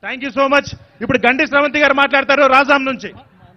thank you so much ఇప్పుడు గండి శ్రవంతి గారు మాట్లాడతారు రాజాం నుంచి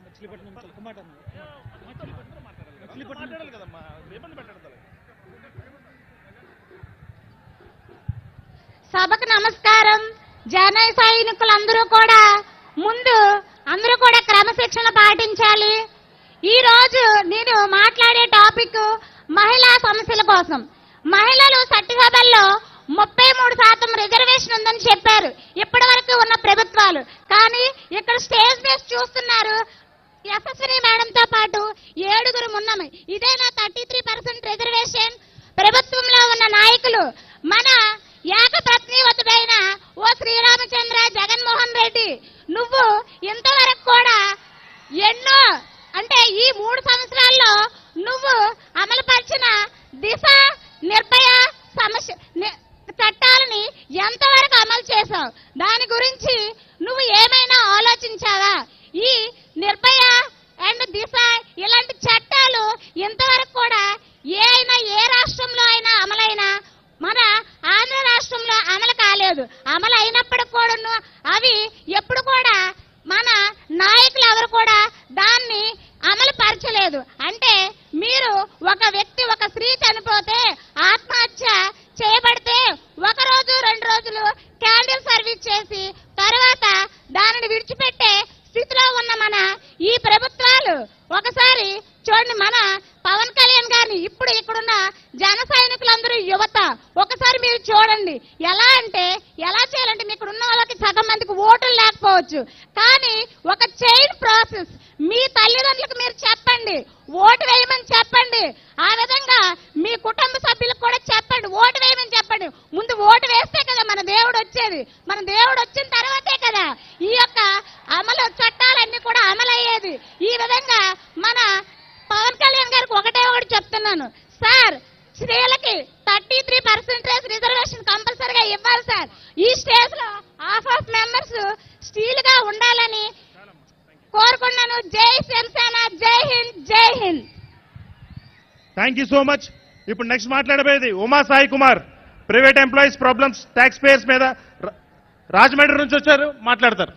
సభకు నమస్కారం జన సైనికులందరూ కూడా ముందు అందరూ కూడా క్రమశిక్షణ పాటించాలి ఈ రోజు నేను మాట్లాడే టాపిక్ మహిళా సమస్యల కోసం మహిళలు చట్టసభల్లో ముప్పై మూడు శాతం రిజర్వేషన్ ఉందని చెప్పారు ఇప్పటి వరకు ఉన్న ప్రభుత్వాలు కానీ ఇక్కడ స్టేజ్ మీద చూస్తున్నారు యశస్విని మేడంతో పాటు ఏడుగురు ఉన్నాము ఇదేనా థర్టీ త్రీ పర్సెంట్ రిజర్వేషన్ ప్రభుత్వంలో ఉన్న నాయకులు మన ఏకప్రజ్ఞవతుడైన ఓ శ్రీరామచంద్ర జగన్మోహన్ రెడ్డి నువ్వు ఇంతవరకు కూడా ఎన్నో అంటే ఈ మూడు సంవత్సరాల్లో నువ్వు అమలుపరిచిన దిశ నిర్భయ సమస్య ని- చట్టాలని ఎంతవరకు అమలు చేశావు దాని గురించి నువ్వు ఏమైనా ఆలోచించావా ఈ నిర్భయ అండ్ దిశ ఇలాంటి చట్టాలు ఇంతవరకు కూడా ఏ అయినా ఏ రాష్ట్రంలో అయినా అమలైనా మన ఆంధ్ర రాష్ట్రంలో అమలు కాలేదు అమలు అయినప్పటికి కూడాను అవి ఎప్పుడు కూడా మన నాయకులు ఎవరు కూడా దాన్ని అమలు పరచలేదు అంటే మీరు ఒక వ్యక్తి ఒక స్త్రీ చనిపోతే ఆత్మహత్య చేయబడితే ఒక రోజు రెండు రోజులు క్యాండిల్ సర్వీస్ చేసి తర్వాత దానిని విడిచిపెట్టే స్థితిలో ఉన్న మన ఈ ప్రభుత్వాలు ఒకసారి చూడండి మన పవన్ కళ్యాణ్ గారిని ఇప్పుడు ఇక్కడున్న జన సైనికులందరూ యువత ఒకసారి మీరు చూడండి ఎలా అంటే ఎలా చేయాలంటే మీ ఇక్కడ ఉన్న వాళ్ళకి సగం మందికి ఓటులు లేకపోవచ్చు కానీ ఒక చైన్ ప్రాసెస్ మీ తల్లిదండ్రులకు మీరు చెప్పండి ఓటు వేయమని చెప్పండి ఆ విధంగా మీ కుటుంబ సభ్యులకు కూడా చెప్పండి ఓటు వేయమని చెప్పండి ముందు ఓటు వేస్తే కదా మన దేవుడు వచ్చేది మన దేవుడు వచ్చిన తర్వాతే కదా ఈ యొక్క అమలు చట్టాలన్నీ కూడా అమలయ్యేది ఈ విధంగా మన పవన్ కళ్యాణ్ గారికి ఒకటే ఒకటి చెప్తున్నాను సార్ స్త్రీలకి థర్టీ త్రీ పర్సెంటేజ్ రిజర్వేషన్ కంపల్సరిగా ఇవ్వాలి సార్ ఈ స్టేజ్ లో హాఫ్ ఆఫ్ మెంబర్స్ స్టీల్ గా ఉండాలని కోరుకున్నాను జై Shiv Sena Jai Hind Jai Hind thank you so much ఇప్పుడు నెక్స్ట్ మాట్లాడబోయేది Uma Sai Kumar private employees problems tax payers మీద రా- రాజమండ్రి నుంచి వచ్చారు మాట్లాడతారు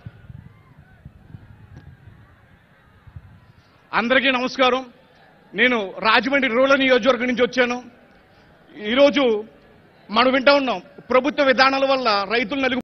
అందరికీ నమస్కారం నేను రాజమండ్రి రూరల్ నియోజకవర్గం నుంచి వచ్చాను ఈరోజు మనం వింటా ఉన్నాం ప్రభుత్వ విధానాల వల్ల రైతులు నలుగు